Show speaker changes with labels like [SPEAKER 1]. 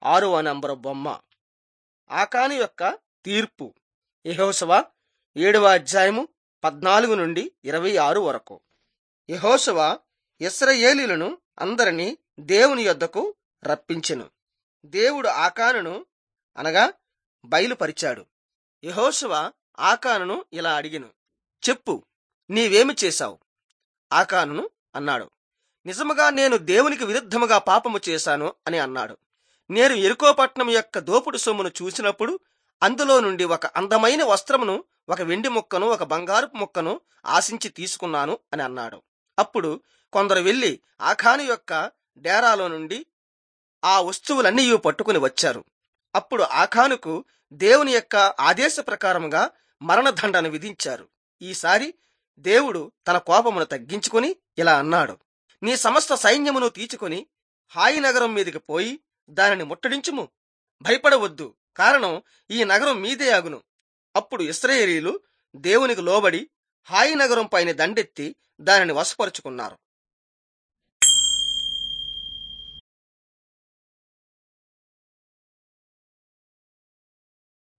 [SPEAKER 1] ఆరవ నంబరు బొమ్మ ఆకాను యొక్క తీర్పు యెహోషువ ఏడవ అధ్యాయము పద్నాలుగు నుండి ఇరవై ఆరు వరకు యెహోషువ ఇస్రాయేలీలను అందరినీ దేవుని యొద్దకు రప్పించెను దేవుడు ఆకానును అనగా బయలుపరిచాడు యెహోషువ ఆకానును ఇలా అడిగిను చెప్పు నీవేమి చేశావు ఆకానును అన్నాడు నిజముగా నేను దేవునికి విరుద్ధముగా పాపము చేశాను అని అన్నాడు నేను ఎరుకో పట్టణం యొక్క దోపుడు సొమ్మును చూసినప్పుడు అందులో నుండి ఒక అందమైన వస్త్రమును ఒక వెండి ముక్కను ఒక బంగారపు ముక్కను ఆశించి తీసుకున్నాను అని అన్నాడు అప్పుడు కొందరు వెళ్లి ఆఖాను యొక్క డేరాలో నుండి ఆ వస్తువులన్నీ పట్టుకుని వచ్చారు అప్పుడు ఆఖానుకు దేవుని యొక్క ఆదేశ ప్రకారముగా మరణదండను విధించారు ఈసారి దేవుడు తన కోపమును తగ్గించుకుని ఇలా అన్నాడు నీ సమస్త సైన్యమును తీర్చుకొని హాయి నగరం మీదకి పోయి దానిని ముట్టడించుము భయపడవద్దు కారణం ఈ నగరం మీదే అగును అప్పుడు ఇస్రాయేలీలు దేవునికి లోబడి హాయి నగరం పైన దండెత్తి దానిని వశపరుచుకున్నారు